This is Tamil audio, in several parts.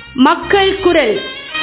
மக்கள் குரல்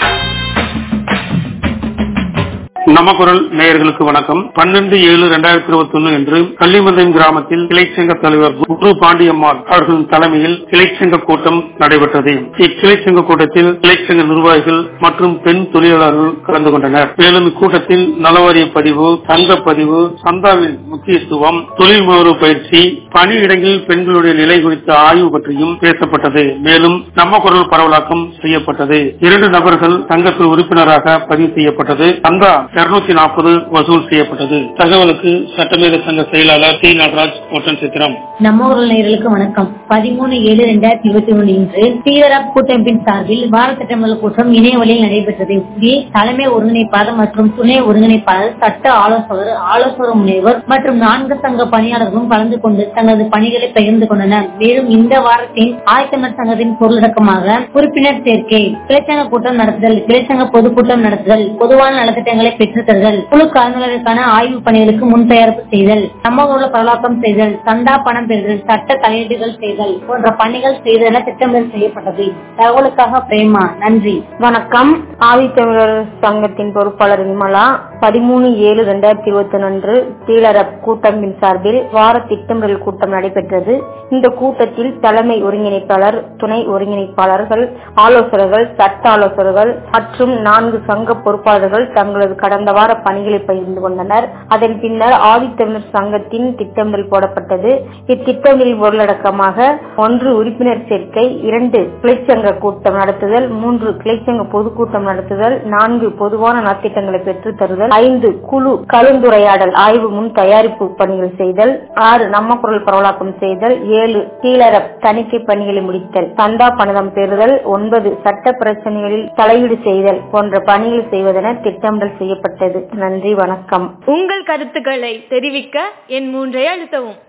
நமக்குரல் நேயர்களுக்கு வணக்கம் பன்னெண்டு ஏழு இரண்டாயிரத்தி இருபத்தி ஒன்னு என்று கள்ளிமந்தம் கிராமத்தில் கிளைச்சங்க தலைவர் குரு பாண்டியம்மாள் அவர்களின் தலைமையில் கிளைச்சங்க கூட்டம் நடைபெற்றது இக்கிளைச்சங்க கூட்டத்தில் கிளைச்சங்க நிர்வாகிகள் மற்றும் பெண் தொழிலாளர்கள் கலந்து கொண்டனர் மேலும் இக்கூட்டத்தில் நலவாரிய பதிவு தங்க பதிவு சந்தாவின் முக்கியத்துவம் தொழில் முனைவு பயிற்சி பணியிடங்களில் பெண்களுடைய நிலை குறித்த ஆய்வு பற்றியும் பேசப்பட்டது மேலும் நம்ம குரல் பரவலாக்கம் செய்யப்பட்டது இரண்டு நபர்கள் சங்கத்தில் உறுப்பினராக பதிவு செய்யப்பட்டது சந்தா இருநூத்தி நாற்பது வசூல் செய்யப்பட்டது தகவலுக்கு சட்டமேத சங்க செயலாளர் டி நடராஜ் ஒட்டன் சித்திரம் நம்ம ஊரல் நேயர்களுக்கு வணக்கம் பதிமூணு ஏழு ரெண்டாயிரத்தி இருபத்தி ஒன்று இன்று தீவிரப் கூட்டமைப்பின் சார்பில் வார திட்டமிடல் கூட்டம் இணையவழியில் நடைபெற்றது இதில் தலைமை ஒருங்கிணைப்பாளர் மற்றும் துணை ஒருங்கிணைப்பாளர் சட்ட ஆலோசகர் ஆலோசகர் முனைவர் மற்றும் நான்கு சங்க பணியாளர்களும் கலந்து கொண்டு தங்களது பணிகளை பகிர்ந்து கொண்டனர் மேலும் இந்த வாரத்தின் ஆயத்தமிழர் சங்கத்தின் பொருளடக்கமாக உறுப்பினர் சேர்க்கை கிளைச்சங்க கூட்டம் நடத்துதல் கிளைச்சங்க பொதுக்கூட்டம் நடத்துதல் பொதுவான நலத்திட்டங்களை பெற்றுத்தருதல் குழு கலந்துரைக்கான ஆய்வு பணிகளுக்கு முன் தயாரிப்பு செய்தல் சமூக உள்ள பரவலாக்கம் செய்தல் சந்தா பணம் பெறுதல் சட்ட தலையீடுகள் செய்தல் போன்ற பணிகள் செய்தென திட்டமிடல் செய்யப்பட்டது தகவலுக்காக பிரேமா நன்றி வணக்கம் ஆதித்தமிழர் சங்கத்தின் பொறுப்பாளர் விமலா பதிமூணு ஏழு ரெண்டாயிரத்தி இருபத்தி ஒன்று அன்று தீளரப் கூட்டமைப்பின் சார்பில் வார திட்டமிடல் கூட்டம் நடைபெற்றது இந்த கூட்டத்தில் தலைமை ஒருங்கிணைப்பாளர் துணை ஒருங்கிணைப்பாளர்கள் ஆலோசகர்கள் சட்ட ஆலோசகர்கள் மற்றும் நான்கு சங்க பொறுப்பாளர்கள் தங்களது கடந்த வார பணிகளை பகிர்ந்து கொண்டனர் அதன் பின்னர் ஆதித்தமிழர் சங்கத்தின் திட்டமிடல் போடப்பட்டது இத்திட்டமிடல் பொருளடக்கமாக ஒன்று உறுப்பினர் சேர்க்கை இரண்டு கிளைச்சங்க கூட்டம் நடத்துதல் மூன்று கிளைச்சங்க பொதுக்கூட்டம் நடத்துதல் நான்கு பொதுவான நலத்திட்டங்களை பெற்றுத் தருதல் ஐந்து குழு கலந்துரையாடல் ஆய்வு முன் தயாரிப்பு பணிகள் செய்தல் ஆறு நம்ம குரல் பரவலாக்கம் செய்தல் ஏழு கீழர தணிக்கை பணிகளை முடித்தல் சந்தா பணம் பெறுதல் ஒன்பது சட்ட பிரச்சனைகளில் தலையீடு செய்தல் போன்ற பணிகள் செய்வதென திட்டமிடல் செய்யப்பட்டது நன்றி வணக்கம் உங்கள் கருத்துக்களை தெரிவிக்க என் மூன்றை அழுத்தவும்